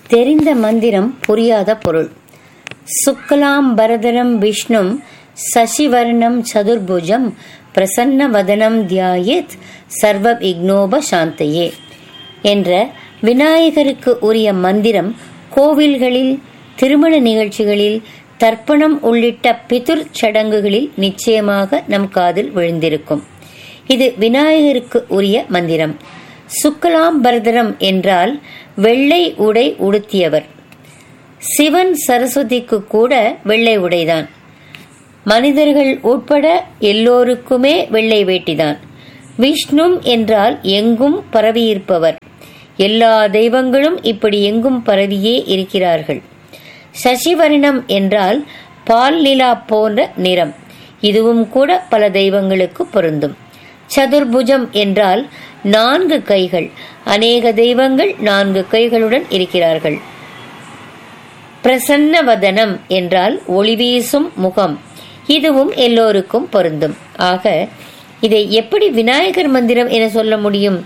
தெரிந்த மந்திரம் புரியாத பொருள் சுக்லாம் பரதரம் விஷ்ணும் சசிவர்ணம் சதுர்புஜம் பிரசன்ன வதனம் தியாயேத் சர்வ விக்னோப சாந்தையே என்ற விநாயகருக்கு உரிய மந்திரம் கோவில்களில் திருமண நிகழ்ச்சிகளில் தர்ப்பணம் உள்ளிட்ட பிதுர் சடங்குகளில் நிச்சயமாக நம் காதில் விழுந்திருக்கும் இது விநாயகருக்கு உரிய மந்திரம் சுக்லாம் பரதரம் என்றால் வெள்ளை உடை உடுத்தியவர் சிவன் சரஸ்வதிக்கு கூட வெள்ளை உடைதான் மனிதர்கள் உட்பட எல்லோருக்குமே வெள்ளை வேட்டிதான் விஷ்ணு என்றால் எங்கும் பரவியிருப்பவர் எல்லா தெய்வங்களும் இப்படி எங்கும் பரவியே இருக்கிறார்கள் சசிவர்ணம் என்றால் பால் நிலா போன்ற நிறம் இதுவும் கூட பல தெய்வங்களுக்கு பொருந்தும் சதுர்புஜம் என்றால் நான்கு கைகள் அநேக தெய்வங்கள் நான்கு கைகளுடன் இருக்கிறார்கள் பிரசன்ன வதனம் என்றால் ஒளிவீசும் முகம் இதுவும் எல்லோருக்கும் பொருந்தும் ஆக இதை எப்படி விநாயகர் மந்திரம் என சொல்ல முடியும்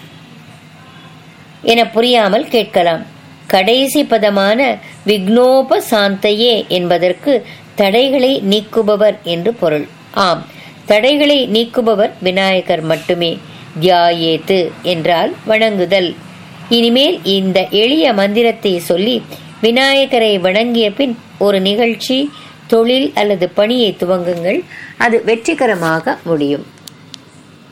என புரியாமல் கேட்கலாம் கடைசி பதமான விக்னோப சாந்தையே என்பதற்கு தடைகளை நீக்குபவர் என்று பொருள் ஆம் தடைகளை நீக்குபவர் விநாயகர் மட்டுமே தியாயேத்து என்றால் வணங்குதல் இனிமேல் இந்த எளிய மந்திரத்தை சொல்லி விநாயகரை வணங்கிய பின் ஒரு நிகழ்ச்சி தொழில் அல்லது பணியை துவங்குங்கள் அது வெற்றிகரமாக முடியும்